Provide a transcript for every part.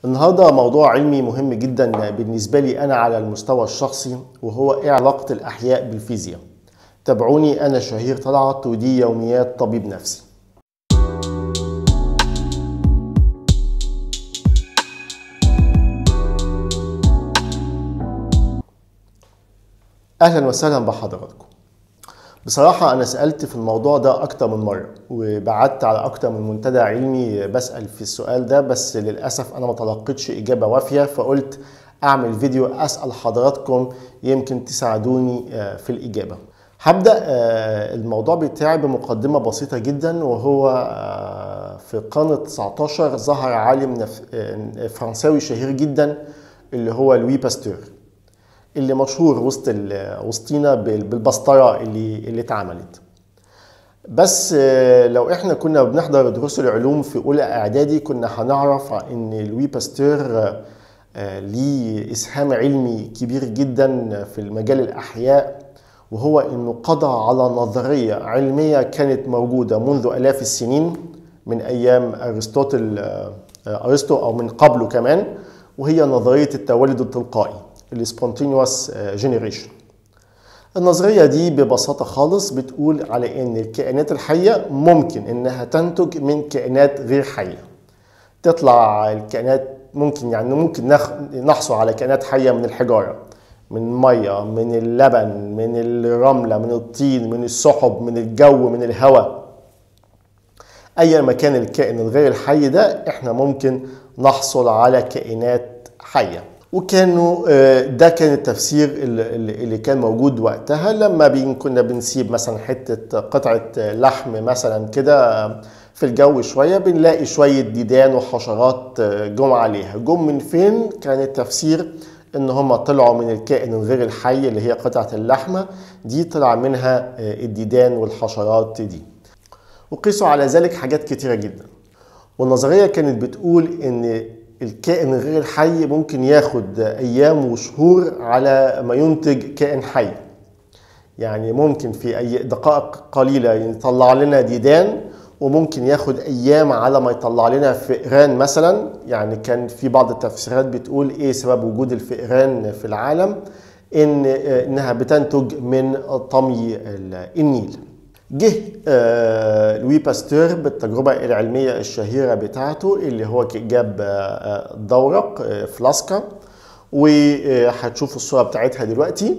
النهارده موضوع علمي مهم جدا بالنسبة لي أنا على المستوى الشخصي وهو إيه علاقة الأحياء بالفيزياء. تابعوني أنا شهير طلعت ودي يوميات طبيب نفسي. أهلا وسهلا بحضراتكم. بصراحة أنا سألت في الموضوع ده أكتر من مرة وبعت على أكتر من منتدى علمي بسأل في السؤال ده بس للأسف أنا ما تلقيتش إجابة وافية فقلت أعمل فيديو أسأل حضراتكم يمكن تساعدوني في الإجابة. هبدأ الموضوع بتاعي بمقدمة بسيطة جدا وهو في القرن 19 ظهر عالم فرنساوي شهير جدا اللي هو لوي باستور. اللي مشهور وسط وسطينا بالبسطره اللي اللي اتعملت بس لو احنا كنا بنحضر دروس العلوم في اولى اعدادي كنا هنعرف ان لوي باستور ليه اسهام علمي كبير جدا في المجال الاحياء وهو انه قضى على نظريه علميه كانت موجوده منذ الاف السنين من ايام ارسطوطل ارسطو او من قبله كمان وهي نظريه التولد التلقائي السبونتينيوس جينيريشن النظريه دي ببساطه خالص بتقول على ان الكائنات الحيه ممكن انها تنتج من كائنات غير حيه تطلع الكائنات ممكن يعني ممكن نحصل على كائنات حيه من الحجاره من ميه من اللبن من الرمله من الطين من السحب من الجو من الهواء اي مكان الكائن الغير الحي ده احنا ممكن نحصل على كائنات حيه وكانوا ده كان التفسير اللي كان موجود وقتها لما كنا بنسيب مثلا حته قطعه لحم مثلا كده في الجو شويه بنلاقي شويه ديدان وحشرات جم عليها جم من فين كان التفسير ان هم طلعوا من الكائن الغير الحي اللي هي قطعه اللحمه دي طلع منها الديدان والحشرات دي وقيسوا على ذلك حاجات كتيره جدا والنظريه كانت بتقول ان الكائن غير الحي ممكن ياخد ايام وشهور على ما ينتج كائن حي يعني ممكن في اي دقائق قليله يطلع لنا ديدان وممكن ياخد ايام على ما يطلع لنا فئران مثلا يعني كان في بعض التفسيرات بتقول ايه سبب وجود الفئران في العالم ان انها بتنتج من طمي النيل جه آه لوي باستور بالتجربة العلمية الشهيرة بتاعته اللي هو جاب آه دورق آه فلاسكا وهتشوفوا الصورة بتاعتها دلوقتي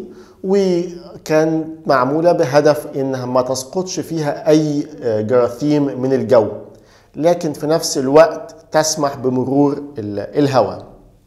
وكان معمولة بهدف انها ما تسقطش فيها اي جراثيم من الجو لكن في نفس الوقت تسمح بمرور الهواء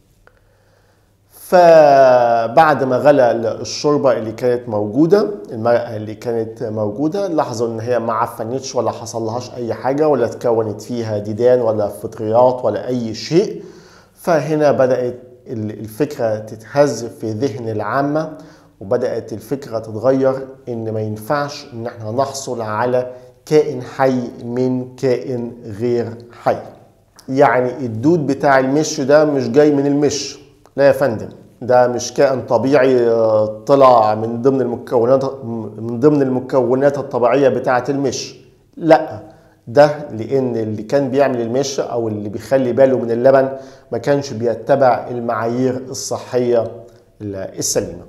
فبعد ما غلى الشوربه اللي كانت موجوده المرقه اللي كانت موجوده لاحظوا ان هي ما عفنتش ولا حصل لهاش اي حاجه ولا اتكونت فيها ديدان ولا فطريات ولا اي شيء فهنا بدات الفكره تتهز في ذهن العامه وبدات الفكره تتغير ان ما ينفعش ان احنا نحصل على كائن حي من كائن غير حي يعني الدود بتاع المش ده مش جاي من المش لا يا فندم ده مش كائن طبيعي طلع من ضمن المكونات من ضمن المكونات الطبيعيه بتاعه المش لا ده لان اللي كان بيعمل المش او اللي بيخلي باله من اللبن ما كانش بيتبع المعايير الصحيه السليمه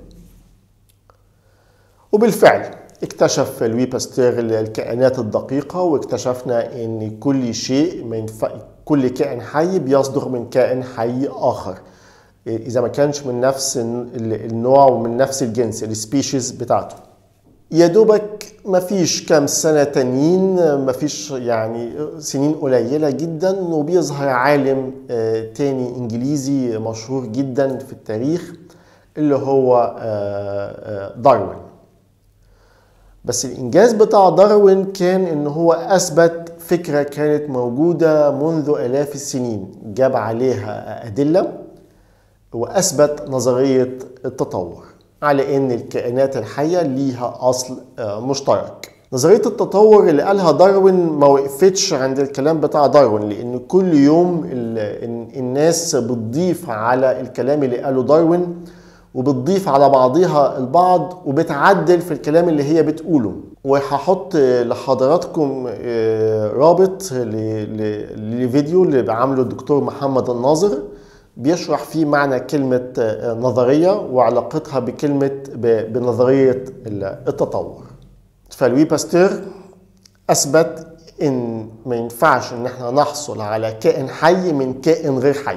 وبالفعل اكتشف لوي باستور الكائنات الدقيقه واكتشفنا ان كل شيء ما ينفع كل كائن حي بيصدر من كائن حي اخر اذا ما كانش من نفس النوع ومن نفس الجنس السبيشيز بتاعته يا دوبك ما فيش كام سنة تانيين ما فيش يعني سنين قليلة جدا وبيظهر عالم تاني انجليزي مشهور جدا في التاريخ اللي هو داروين بس الانجاز بتاع داروين كان ان هو اثبت فكرة كانت موجودة منذ الاف السنين جاب عليها ادلة واثبت نظريه التطور على ان الكائنات الحيه ليها اصل مشترك نظريه التطور اللي قالها داروين ما وقفتش عند الكلام بتاع داروين لان كل يوم الناس بتضيف على الكلام اللي قاله داروين وبتضيف على بعضها البعض وبتعدل في الكلام اللي هي بتقوله وهحط لحضراتكم رابط لفيديو اللي عامله الدكتور محمد الناظر بيشرح فيه معنى كلمة نظرية وعلاقتها بكلمة بنظرية التطور فلوي باستور أثبت إن ما ينفعش إن احنا نحصل على كائن حي من كائن غير حي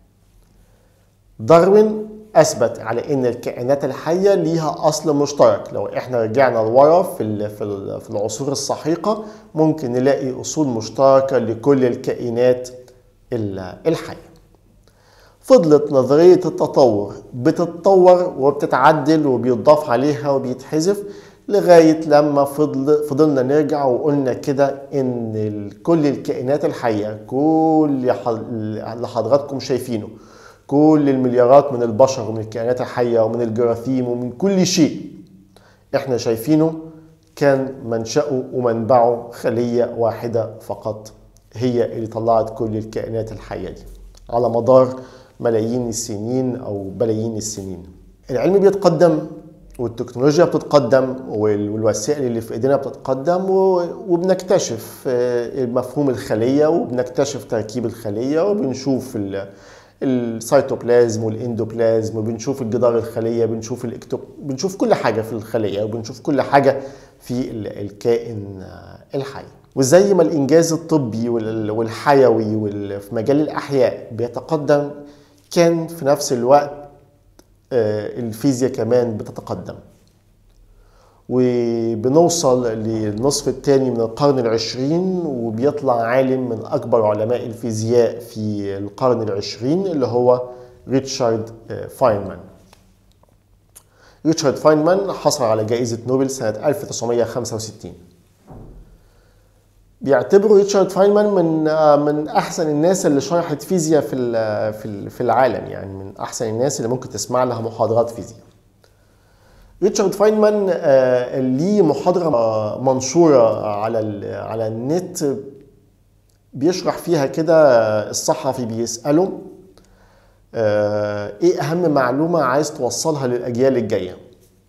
داروين اثبت على ان الكائنات الحيه ليها اصل مشترك لو احنا رجعنا لورا في في العصور السحيقه ممكن نلاقي اصول مشتركه لكل الكائنات الحيه فضلت نظريه التطور بتتطور وبتتعدل وبيضاف عليها وبيتحذف لغايه لما فضل فضلنا نرجع وقلنا كده ان كل الكائنات الحيه كل اللي حضراتكم شايفينه كل المليارات من البشر ومن الكائنات الحية ومن الجراثيم ومن كل شيء احنا شايفينه كان منشأه ومنبعه خلية واحدة فقط هي اللي طلعت كل الكائنات الحية دي على مدار ملايين السنين أو بلايين السنين العلم بيتقدم والتكنولوجيا بتتقدم والوسائل اللي في ايدينا بتتقدم وبنكتشف مفهوم الخلية وبنكتشف تركيب الخلية وبنشوف السيتوبلازم والاندوبلازم وبنشوف الجدار الخليه بنشوف الاكتوب بنشوف كل حاجه في الخليه وبنشوف كل حاجه في الكائن الحي وزي ما الانجاز الطبي والحيوي في مجال الاحياء بيتقدم كان في نفس الوقت الفيزياء كمان بتتقدم وبنوصل للنصف الثاني من القرن العشرين وبيطلع عالم من أكبر علماء الفيزياء في القرن العشرين اللي هو ريتشارد فاينمان ريتشارد فاينمان حصل على جائزة نوبل سنة 1965 بيعتبروا ريتشارد فاينمان من من احسن الناس اللي شرحت فيزياء في في العالم يعني من احسن الناس اللي ممكن تسمع لها محاضرات فيزياء ريتشارد فاينمان ليه محاضرة منشورة على على النت بيشرح فيها كده الصحفي بيسأله ايه اهم معلومة عايز توصلها للأجيال الجاية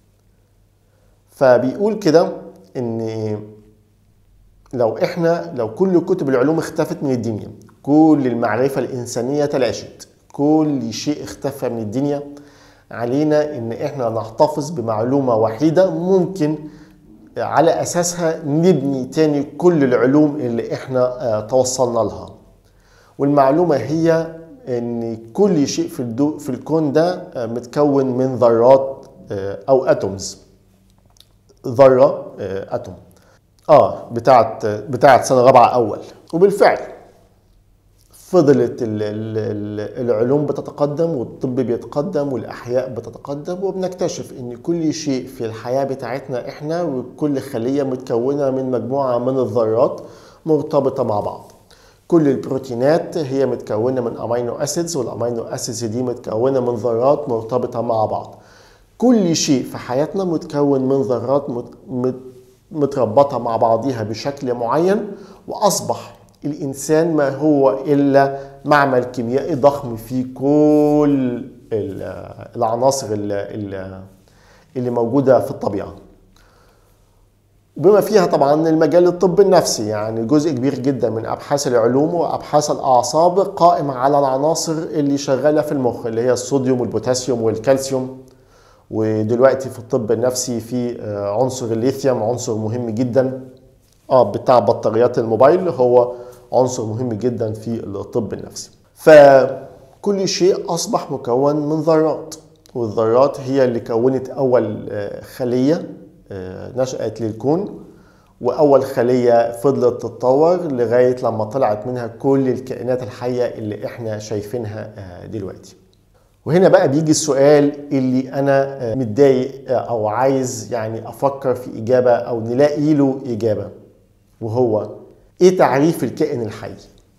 فبيقول كده ان لو احنا لو كل كتب العلوم اختفت من الدنيا كل المعرفة الإنسانية تلاشت كل شيء اختفى من الدنيا علينا ان احنا نحتفظ بمعلومه وحيده ممكن على اساسها نبني تاني كل العلوم اللي احنا توصلنا لها والمعلومه هي ان كل شيء في الدو في الكون ده متكون من ذرات او اتومز ذره اتوم اه بتاعت بتاعت سنه رابعه اول وبالفعل فضلت العلوم بتتقدم والطب بيتقدم والاحياء بتتقدم وبنكتشف ان كل شيء في الحياه بتاعتنا احنا وكل خليه متكونه من مجموعه من الذرات مرتبطه مع بعض كل البروتينات هي متكونه من امينو اسيدز والامينو اسيدز دي متكونه من ذرات مرتبطه مع بعض كل شيء في حياتنا متكون من ذرات متربطه مع بعضها بشكل معين واصبح الانسان ما هو الا معمل كيميائي ضخم فيه كل العناصر اللي موجوده في الطبيعه بما فيها طبعا المجال الطب النفسي يعني جزء كبير جدا من ابحاث العلوم وابحاث الاعصاب قائم على العناصر اللي شغاله في المخ اللي هي الصوديوم والبوتاسيوم والكالسيوم ودلوقتي في الطب النفسي في عنصر الليثيوم عنصر مهم جدا اه بتاع بطاريات الموبايل هو عنصر مهم جدا في الطب النفسي فكل شيء اصبح مكون من ذرات والذرات هي اللي كونت اول خليه نشأت للكون واول خليه فضلت تتطور لغايه لما طلعت منها كل الكائنات الحيه اللي احنا شايفينها دلوقتي وهنا بقى بيجي السؤال اللي انا متضايق او عايز يعني افكر في اجابه او نلاقي له اجابه وهو ايه تعريف الكائن الحي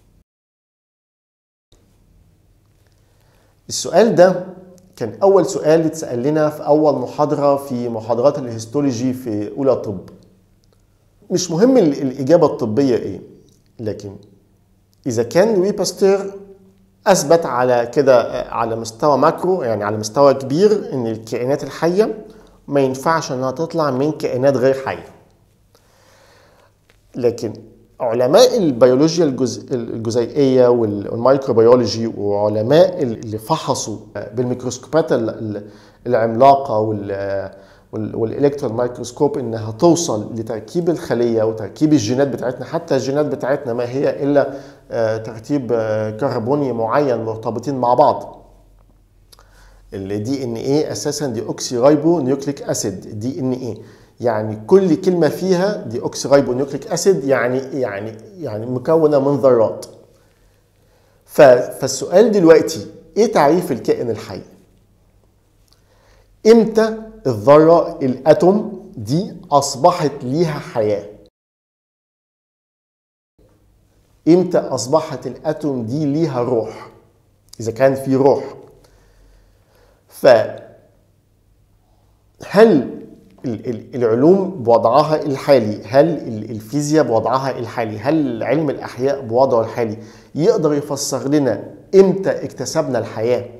السؤال ده كان اول سؤال اتسال لنا في اول محاضره في محاضرات الهيستولوجي في اولى طب مش مهم الاجابه الطبيه ايه لكن اذا كان لوي باستير اثبت على كده على مستوى ماكرو يعني على مستوى كبير ان الكائنات الحيه ما ينفعش انها تطلع من كائنات غير حيه لكن علماء البيولوجيا الجز... الجزيئيه والميكروبيولوجي وعلماء اللي فحصوا بالميكروسكوبات العملاقه وال والالكترون مايكروسكوب انها توصل لتركيب الخليه وتركيب الجينات بتاعتنا حتى الجينات بتاعتنا ما هي الا ترتيب كربوني معين مرتبطين مع بعض الدي ان ايه اساسا دي اوكسي رايبو نيوكليك اسيد دي ان ايه يعني كل كلمه فيها دي اوكسي رايبو نيوكليك اسيد يعني يعني يعني مكونه من ذرات فالسؤال دلوقتي ايه تعريف الكائن الحي امتى الذره الاتوم دي اصبحت ليها حياه امتى اصبحت الاتوم دي ليها روح اذا كان في روح ف هل العلوم بوضعها الحالي هل الفيزياء بوضعها الحالي هل علم الاحياء بوضعه الحالي يقدر يفسر لنا امتى اكتسبنا الحياه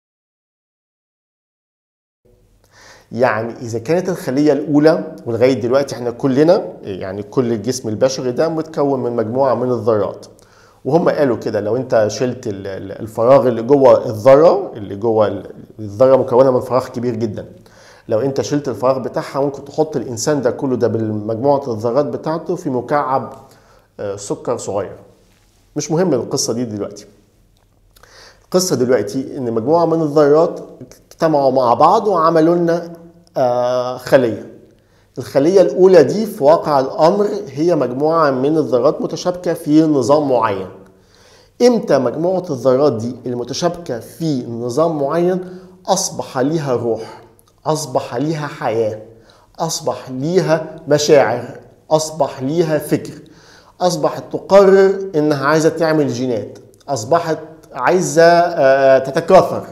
يعني اذا كانت الخليه الاولى ولغايه دلوقتي احنا كلنا يعني كل الجسم البشري ده متكون من مجموعه من الذرات وهم قالوا كده لو انت شلت الفراغ اللي جوه الذره اللي جوه الذره مكونه من فراغ كبير جدا لو انت شلت الفراغ بتاعها ممكن تحط الانسان ده كله ده بالمجموعه الذرات بتاعته في مكعب سكر صغير مش مهم القصه دي دلوقتي القصه دلوقتي ان مجموعه من الذرات اجتمعوا مع بعض وعملوا لنا خليه الخلية الأولى دي في واقع الأمر هي مجموعة من الذرات متشابكة في نظام معين. إمتى مجموعة الذرات دي المتشابكة في نظام معين أصبح ليها روح، أصبح ليها حياة، أصبح ليها مشاعر، أصبح ليها فكر، أصبحت تقرر إنها عايزة تعمل جينات، أصبحت عايزة تتكاثر،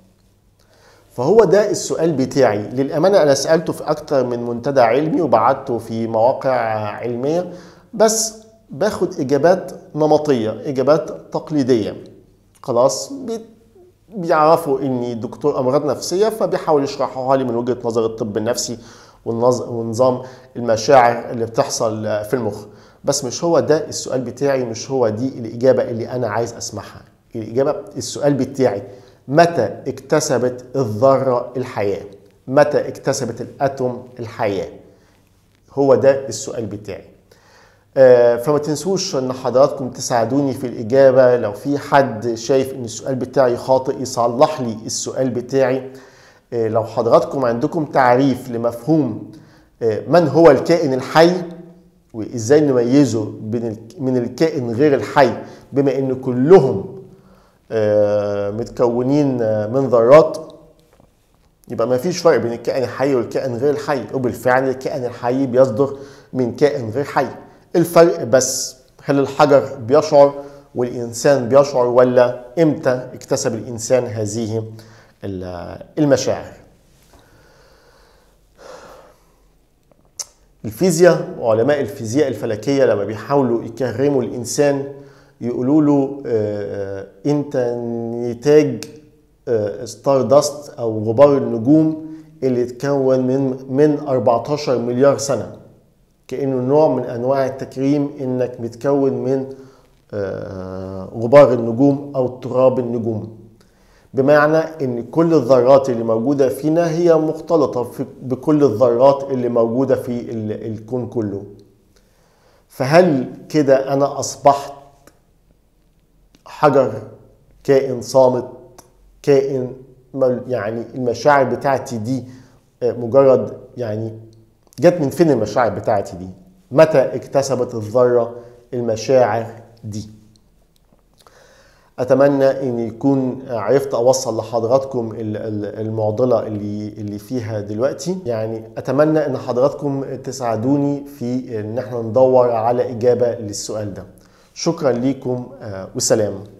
فهو ده السؤال بتاعي للأمانة أنا سألته في أكتر من منتدى علمي وبعته في مواقع علمية بس باخد إجابات نمطية إجابات تقليدية خلاص بيعرفوا إني دكتور أمراض نفسية فبيحاول يشرحوها لي من وجهة نظر الطب النفسي ونظام المشاعر اللي بتحصل في المخ بس مش هو ده السؤال بتاعي مش هو دي الإجابة اللي أنا عايز أسمعها الإجابة السؤال بتاعي متى اكتسبت الذرة الحياة؟ متى اكتسبت الأتوم الحياة؟ هو ده السؤال بتاعي. آه فما تنسوش ان حضراتكم تساعدوني في الإجابة لو في حد شايف ان السؤال بتاعي خاطئ يصلح لي السؤال بتاعي. آه لو حضراتكم عندكم تعريف لمفهوم آه من هو الكائن الحي وازاي نميزه من الكائن غير الحي بما ان كلهم متكونين من ذرات يبقى ما فيش فرق بين الكائن الحي والكائن غير الحي وبالفعل الكائن الحي بيصدر من كائن غير حي الفرق بس هل الحجر بيشعر والإنسان بيشعر ولا إمتى اكتسب الإنسان هذه المشاعر الفيزياء وعلماء الفيزياء الفلكية لما بيحاولوا يكرموا الإنسان يقولوا له انت نتاج ستار داست او غبار النجوم اللي اتكون من من 14 مليار سنه كانه نوع من انواع التكريم انك متكون من غبار النجوم او تراب النجوم بمعنى ان كل الذرات اللي موجوده فينا هي مختلطه بكل الذرات اللي موجوده في الكون كله فهل كده انا اصبحت حجر كائن صامت كائن يعني المشاعر بتاعتي دي مجرد يعني جت من فين المشاعر بتاعتي دي متى اكتسبت الذرة المشاعر دي اتمنى ان يكون عرفت اوصل لحضراتكم المعضله اللي اللي فيها دلوقتي يعني اتمنى ان حضراتكم تساعدوني في ان احنا ندور على اجابه للسؤال ده شكرا ليكم والسلام